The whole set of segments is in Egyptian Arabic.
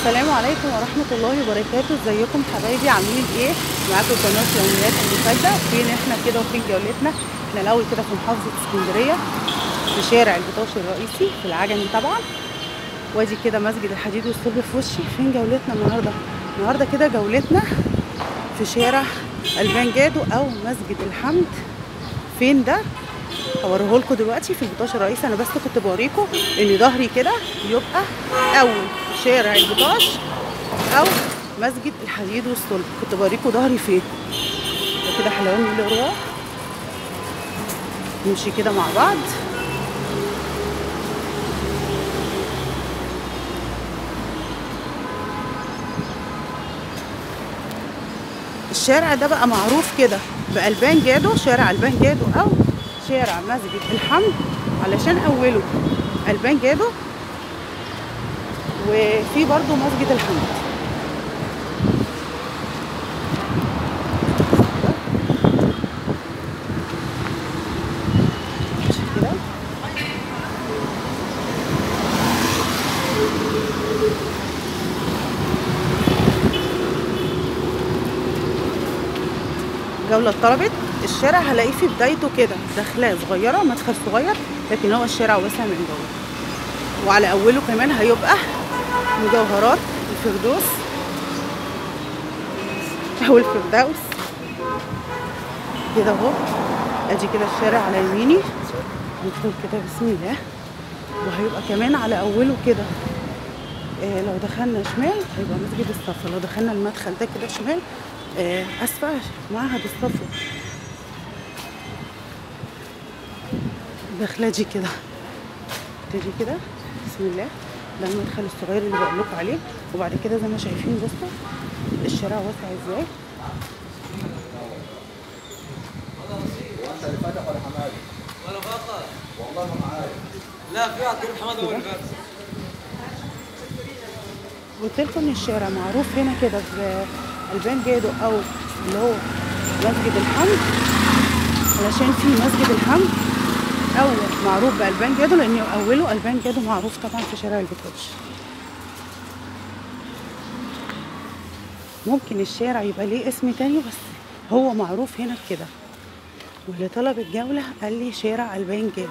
السلام عليكم ورحمة الله وبركاته ازيكم حبايبي عاملين ايه معاكم قناة يوميات المفاجأة فين احنا كده وفين جولتنا احنا الاول كده في محافظة اسكندرية في شارع البطاش الرئيسي في العجمي طبعا وادي كده مسجد الحديد والصلب في وشي فين جولتنا النهاردة النهاردة كده جولتنا في شارع البان جادو او مسجد الحمد فين ده هوريه لكم دلوقتي في البطاش الرئيسي انا بس كنت بوريكم ان ظهري كده يبقى اول شارع البطاش او مسجد الحديد والصلب كنت بوريكم ظهري فين ده كده حلوان الارواح نمشي كده مع بعض الشارع ده بقى معروف كده بألبان جادو شارع ألبان جادو أو شارع مسجد الحمد علشان أوله ألبان جادو وفي برضو مسجد الحمد كده جولة اتطلبت الشارع هلاقيه في بدايته كده دخلاه صغيرة مدخل صغير لكن هو الشارع واسع من جوه وعلى أوله كمان هيبقى مجوهرات الفردوس أو الفردوس كده اهو ادي كده الشارع على يميني ندخل كده بسم الله وهيبقى كمان على أوله كده آه لو دخلنا شمال هيبقى مسجد الصفا لو دخلنا المدخل ده كده شمال آه اسفل معهد الصفا الدخله دي كده تيجي كده بسم الله ده المدخل الصغير اللي بقول لكم عليه وبعد كده زي ما شايفين بصوا الشارع واسع ازاي انت اللي فاتح ولا حمادي؟ ولا فقط والله ما معايا لا في واحد يقول حماد هو اللي فاتح قلت لكم ان الشارع معروف هنا كده في البان جادو او اللي هو مسجد الحمد علشان في مسجد الحمد اول معروف بالبان جادو لان اوله البان جادو معروف طبعا في شارع البطاش ممكن الشارع يبقى ليه اسم تاني بس هو معروف هنا كده واللي طلب الجولة قال لي شارع البان جادو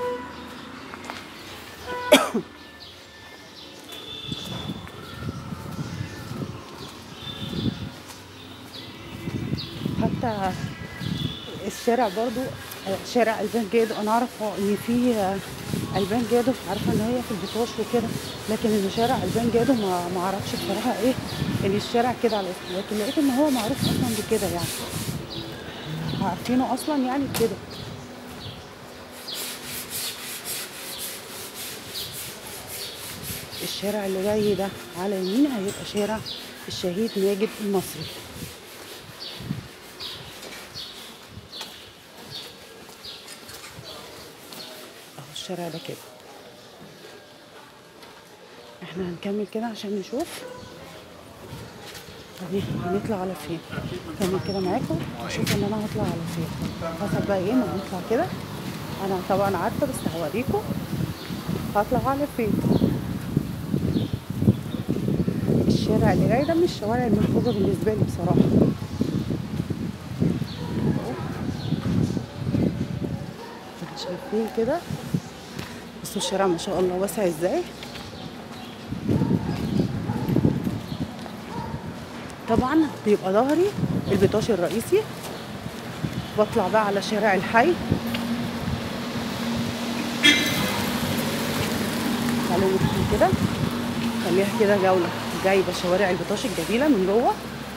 حتى الشارع برضو آه، شارع البان جادو انا اعرف ان في آه، البان جادو عارفه ان هي في البطاش وكده لكن ان شارع البان جادو ما ما اعرفش بصراحه ايه ان الشارع كده على اسمه لكن لقيت ان هو معروف اصلا بكده يعني عارفينه اصلا يعني كده الشارع اللي جاي ده على يمين هيبقى شارع الشهيد ماجد المصري اهو الشارع ده كده احنا هنكمل كده عشان نشوف يعني هنطلع على فين كمل كده معاكم اشوف ان انا هطلع على فين حسب بقى ايه ما نطلع كده انا طبعا عارفه بس هوريكم هطلع على فين الشارع اللي جاي ده من الشوارع المحفوظه بالنسبه لي بصراحه شايفين كده بصوا الشارع ما شاء الله واسع ازاي طبعا بيبقى ظهري البطاش الرئيسي بطلع بقى على شارع الحي تعالوا ندخل كده خليها كده جولة جايبة شوارع البطاش الجميلة من جوه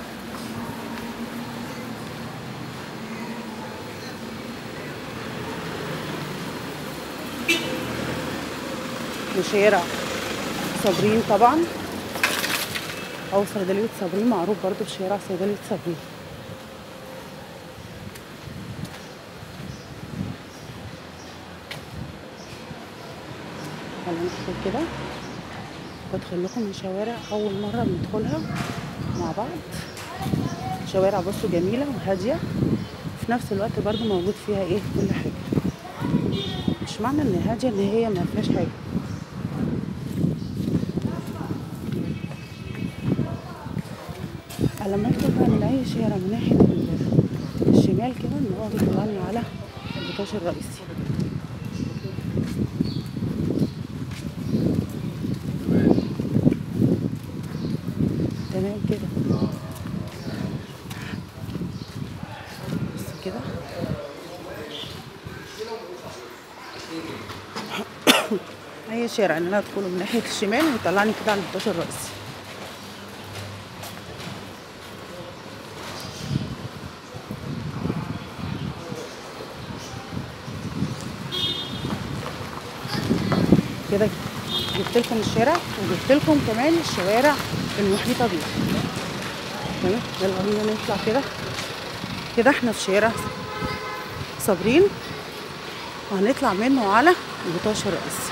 وشارع صابرين طبعا او صيدلية صابرين معروف برضو بشارع صيدلية صابرين خلينا ندخل كده بدخل لكم من شوارع اول مرة بندخلها مع بعض شوارع بصوا جميلة وهادية في نفس الوقت برضو موجود فيها ايه كل حاجة مش معنى ان هادية ان هي ما فيهاش حاجة لما ندخل بقى من اي شارع من ناحيه ال- الشمال كده ان هو بيطلعني على البطاش الرئيسي تمام كده بس كده اي شارع ان انا ادخله من ناحيه الشمال ويطلعني كده على البطاش الرئيسي كده جبت لكم الشارع وجبت لكم كمان الشوارع المحيطه بيه تمام يلا بينا نطلع كده كده احنا في شارع صابرين وهنطلع منه على البطاش الرئيسي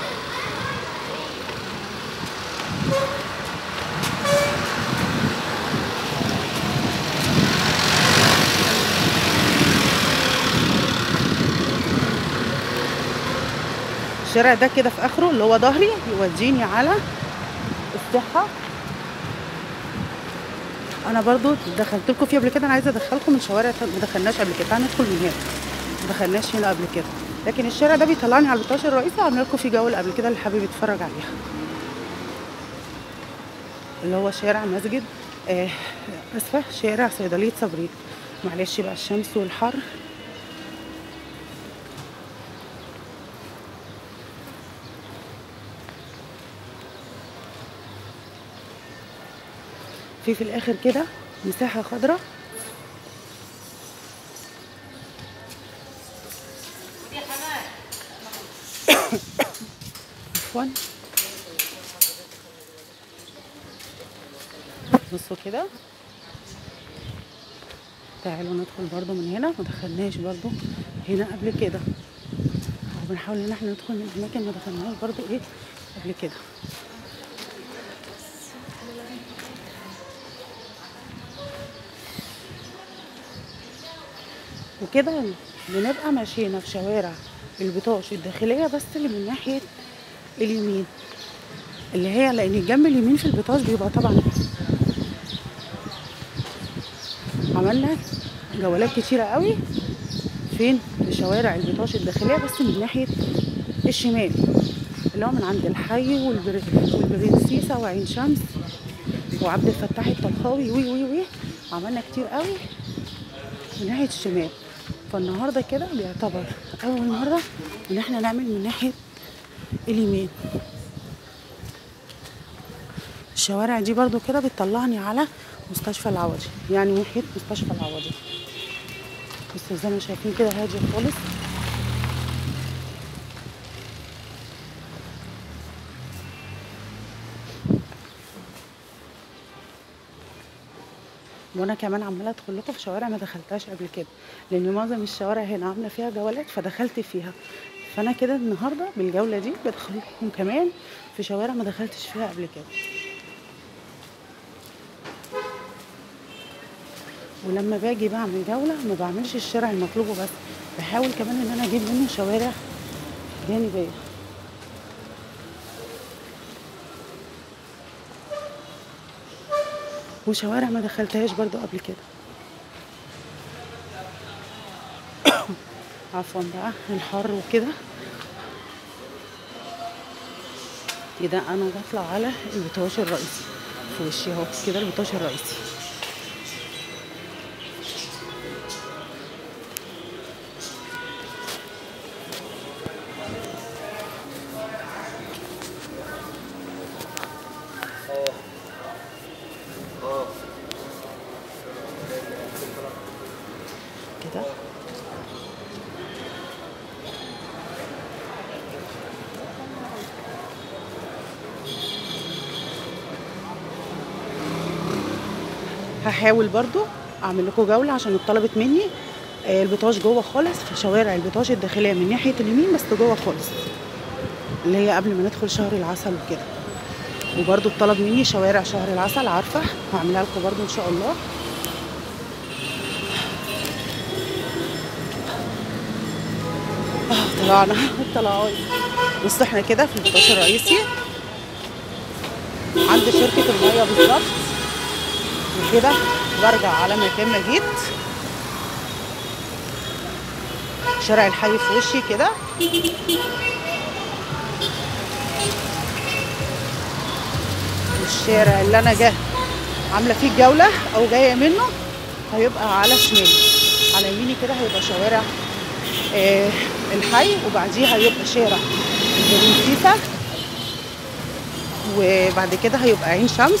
الشارع ده كده في اخره اللي هو ظهري يوديني على الصحه انا برضو دخلت لكم فيه قبل كده انا عايزه ادخلكم من شوارع تانية ما دخلناش قبل كده تعالوا ندخل من هنا ما دخلناش هنا قبل كده لكن الشارع ده بيطلعني على البطاش الرئيسي عامله لكم فيه جوله قبل كده اللي حابب يتفرج عليها اللي هو شارع مسجد آه اسفه شارع صيدليه صبرين معلش بقى الشمس والحر في في الاخر كده مساحه خضراء عفوا بصوا كده تعالوا ندخل برضو من هنا ما دخلناش برضو هنا قبل كده وبنحاول ان احنا ندخل من اماكن ما دخلناش برضو ايه قبل كده وكده بنبقى ماشيين في شوارع البطاش الداخلية بس اللي من ناحية اليمين اللي هي لأن الجنب اليمين في البطاش بيبقى طبعا عملنا جولات كتيرة قوي فين في شوارع البطاش الداخلية بس من ناحية الشمال اللي هو من عند الحي والبر... والبرنسيسة وعين شمس وعبد الفتاح الطلخاوي وي وي وي عملنا كتير قوي من ناحية الشمال فالنهارده كده بيعتبر أول مرة إن احنا نعمل من ناحية اليمين الشوارع دي برضو كده بتطلعني على مستشفى العوضي يعني ناحية مستشفى العوضي بس زي ما شايفين كده هادي خالص وانا كمان عماله ادخل لكم في شوارع ما دخلتهاش قبل كده لان معظم الشوارع هنا عامله فيها جولات فدخلت فيها فانا كده النهارده بالجوله دي بدخل لكم كمان في شوارع ما دخلتش فيها قبل كده ولما باجي بعمل جوله ما بعملش الشارع المطلوب بس بحاول كمان ان انا اجيب منه شوارع جانبيه وشوارع ما دخلتهاش برضو قبل كده عفوا بقى الحر وكده كده انا بطلع على البطاش الرئيسي في وشي اهو كده البطاش الرئيسي كده هحاول برضو اعمل لكم جوله عشان اتطلبت مني آه، البطاش جوه خالص في شوارع البطاش الداخليه من ناحيه اليمين بس جوه خالص اللي هي قبل ما ندخل شهر العسل وكده وبرضو اتطلب مني شوارع شهر العسل عارفه هعملها لكم برضو ان شاء الله آه، طلعنا طلعوا بصوا احنا كده في البطاش الرئيسي عند شركة المية بالظبط وكده برجع على مكان ما جيت شارع الحي في وشي كده والشارع اللي انا جايه عامله فيه الجوله او جايه منه هيبقى على شمالي على يميني كده هيبقى شوارع آه الحي وبعديها هيبقى شارع البرنسيسة وبعد كده هيبقى عين شمس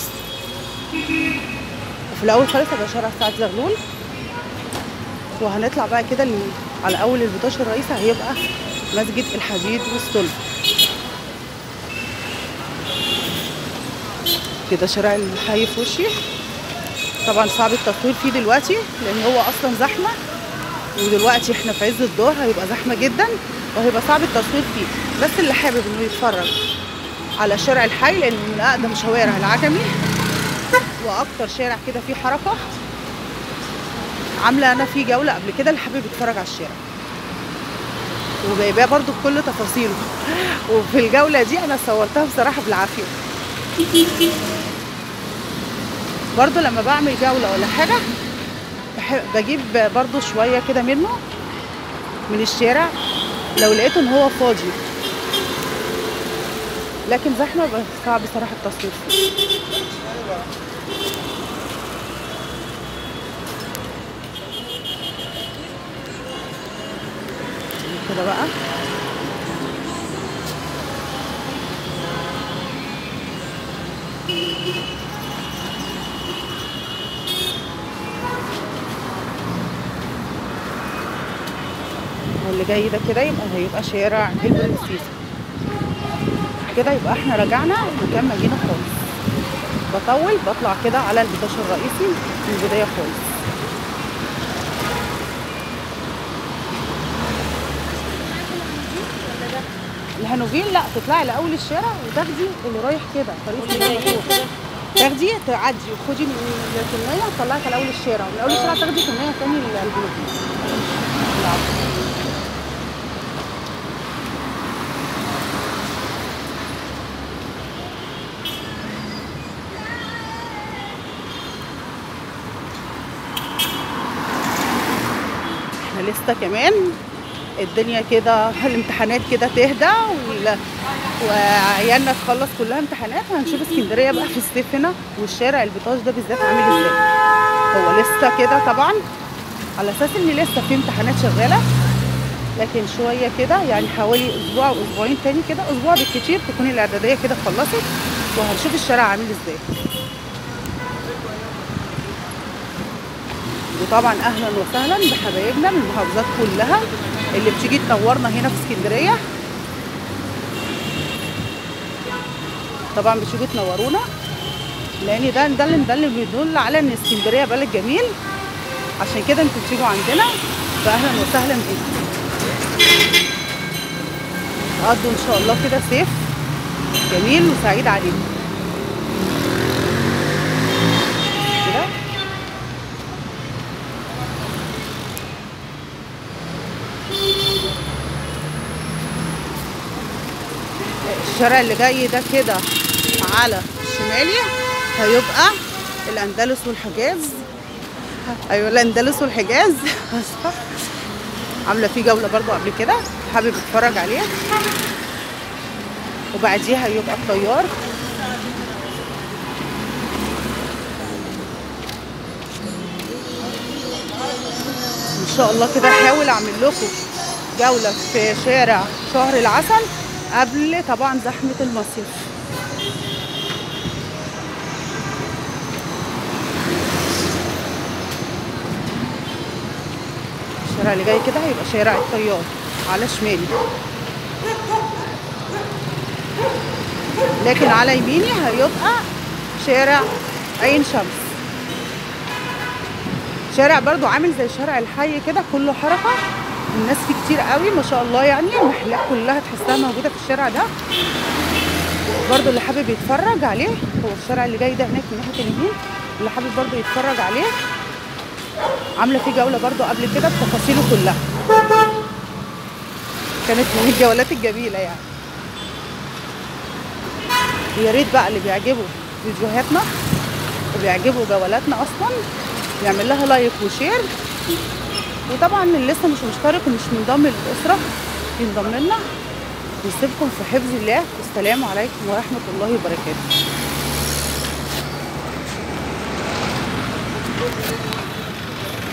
وفي الاول خالص هيبقى شارع سعد زغلول وهنطلع بقى كده ل- على اول البطاش الرئيسي هيبقى مسجد الحديد والصلب كده شارع الحي في وشي طبعا صعب التصوير فيه دلوقتي لان هو اصلا زحمه ودلوقتي احنا في عز الظهر هيبقى زحمه جدا وهيبقى صعب التصوير فيه بس اللي حابب انه يتفرج على شارع الحي لان من اقدم شوارع العجمي واكتر شارع كده فيه حركه عامله انا فيه جوله قبل كده اللي حابب يتفرج على الشارع وجايباه برضو بكل تفاصيله وفي الجوله دي انا صورتها بصراحه بالعافيه برضو لما بعمل جوله ولا حاجه بحب بجيب برضو شويه كده منه من الشارع لو لقيته ان هو فاضي لكن زحمه بقى صعب بصراحه التصوير فيه كده بقى واللي جاي ده كده يبقى هيبقى شارع البرنسيسة كده يبقى احنا رجعنا مكان ما جينا خالص بطول بطلع كده على البطاش الرئيسي من البداية خالص الهانوفيل لا تطلعي لاول الشارع وتاخدي اللي رايح كده طريق السلام مفتوح تاخدي تعدي وخدي من الكمية تطلعك على اول الشارع ومن اول الشارع تاخدي كمية تاني للهانوفيل العفو. احنا لسه كمان الدنيا كده الامتحانات كده تهدى وال- وعيالنا تخلص كلها امتحانات وهنشوف اسكندريه بقى في الصيف هنا والشارع البطاش ده بالذات عامل ازاي هو لسه كده طبعا على اساس ان لسه في امتحانات شغاله لكن شويه كده يعني حوالي اسبوع او اسبوعين تاني كده اسبوع بالكتير تكون الاعداديه كده خلصت وهنشوف الشارع عامل ازاي وطبعا اهلا وسهلا بحبايبنا من المحافظات كلها اللي بتيجي تنورنا هنا في اسكندريه طبعا بتيجوا تنورونا لان ده ده اللي ده اللي بيدل على ان اسكندريه بلد جميل عشان كده انتوا بتيجوا عندنا فاهلا وسهلا بيكم قضوا ان شاء الله كده صيف جميل وسعيد عليكم كده الشارع اللي جاي ده كده على شمالي هيبقى الاندلس والحجاز ايوه الاندلس والحجاز عامله فيه جوله برضو قبل كده حابب اتفرج عليه وبعديها هيبقى الطيار ان شاء الله كده هحاول اعمل لكم جوله في شارع شهر العسل قبل طبعا زحمه المصيف الشارع اللي جاي كده هيبقى شارع الطيار على شمالي لكن على يميني هيبقى شارع عين شمس شارع برضو عامل زي شارع الحي كده كله حركة الناس فيه كتير قوي ما شاء الله يعني المحلات كلها تحسها موجودة في الشارع ده برضو اللي حابب يتفرج عليه هو الشارع اللي جاي ده هناك من ناحية اليمين اللي حابب برضو يتفرج عليه عامله فيه جوله برضو قبل كده بتفاصيله كلها كانت من الجولات الجميله يعني ويا ريت بقى اللي بيعجبه فيديوهاتنا وبيعجبه جولاتنا اصلا يعمل لها لايك وشير وطبعا اللي لسه مش مشترك ومش منضم للاسره ينضم لنا نسيبكم في حفظ الله والسلام عليكم ورحمه الله وبركاته